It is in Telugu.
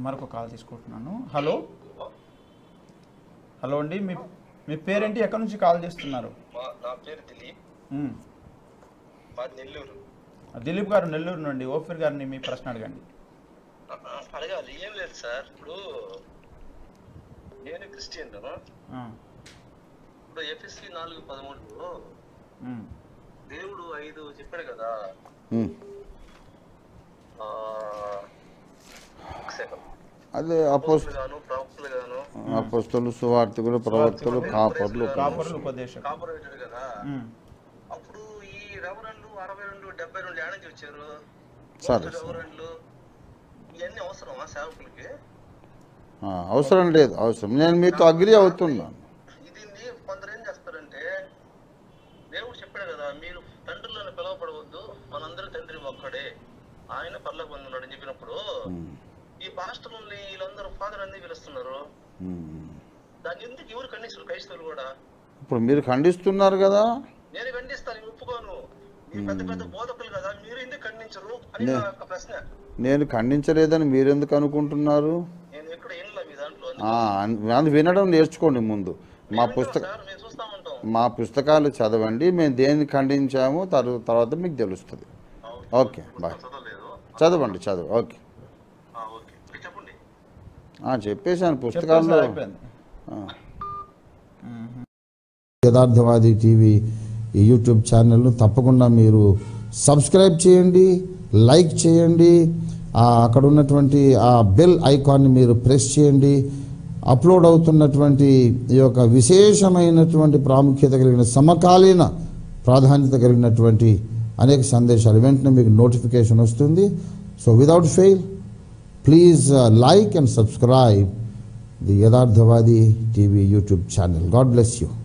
మరొక కాల్ తీసుకుంటున్నాను హలో హలో అండి మీ మీ పేరేంటి ఎక్కడి నుంచి కాల్ చేస్తున్నారు మా నా పేరు దిలీప్ మ్మ్. మాది నెల్లూరు దిలీప్ గారు నెల్లూరు నుండి ఓఫీర్ గారిని మీ ప్రశ్న అడగండి ఆ, ఆ, అడగాలి ఏం లేదు సార్ ఇప్పుడు నేను క్రిస్టియన్ ఆ, ఇప్పుడు ఎఫ్ఎస్సి నాలుగు పదమూడులో మ్మ్. దేవుడు ఐదు చెప్పాడు కదా ఉమ్. ఆ, ఒక సెకండ్ అదే అపోస్ గాను ప్రవక్తలు గాను అపోస్తులు సువార్థికులు ప్రవక్తలు కాపర్లు కాపరులు ఉపదేశం కాపరేటెడ్ కదా మ్మ్. అప్పుడు ఈ రెవరెండ్లు అరవై రెండు డెబ్బై రెండు ఏడ నుంచి వచ్చారు సరే, సరే. రెవరెండ్లు ఇవన్నీ అవసరమా సేవకులకి ఆ, అవసరం లేదు అవసరం నేను మీతో అగ్రి అవుతున్నాను ఇది కొందరు ఏం చేస్తారంటే దేవుడు చెప్పాడు కదా మీరు తండ్రులను పిలవపడవద్దు మనందరి తండ్రి ఒక్కడే ఆయన పర్లకు పొంది ఉన్నాడు అని చెప్పినప్పుడు ఉమ్. ఈ పాస్టర్లని వీళ్ళందరూ ఫాదర్ అన్ని పిలుస్తున్నారు ఉమ్. దాన్ని ఎందుకు ఎవరు ఖండిస్తారు క్రైస్తవులు కూడా ఇప్పుడు మీరు ఖండిస్తున్నారు కదా నేను ఖండిస్తాను నేను ఒప్పుకోను మీరు పెద్ద పెద్ద బోధకులు కదా మీరు ఎందుకు ఖండించరు అని నా యొక్క ప్రశ్న నేను ఖండించలేదని మీరెందుకు అనుకుంటున్నారు నేను ఎక్కడ ఏం మీ దాంట్లో ఆ, అన్- అది వినడం నేర్చుకోండి ముందు మా పుస్తక సార్ మేము చూస్తా ఉంటాం మా పుస్తకాలు చదవండి మేము దేన్ని ఖండించామో తరు తర్వాత మీకు తెలుస్తుంది ఓకే బాయ్ చదవలేదు చదవండి చదువు ఓకే ఆ, ఓకే మీరు చెప్పండి ఆ, చెప్పేశాను చెప్పేసి పుస్తకాల్లో అయిపోయింది ఆ. యథార్థవాది టీవీ ఈ యూట్యూబ్ ఛానల్ను తప్పకుండా మీరు సబ్స్క్రైబ్ చేయండి లైక్ చేయండి ఆ అక్కడ ఉన్నటువంటి ఆ బెల్ ఐకాన్ని మీరు ప్రెస్ చేయండి అప్లోడ్ అవుతున్నటువంటి ఈ యొక్క విశేషమైనటువంటి ప్రాముఖ్యత కలిగిన సమకాలీన ప్రాధాన్యత కలిగినటువంటి అనేక సందేశాలు వెంటనే మీకు నోటిఫికేషన్ వస్తుంది so without fail please like and subscribe the Yatharthavadi TV YouTube channel God bless you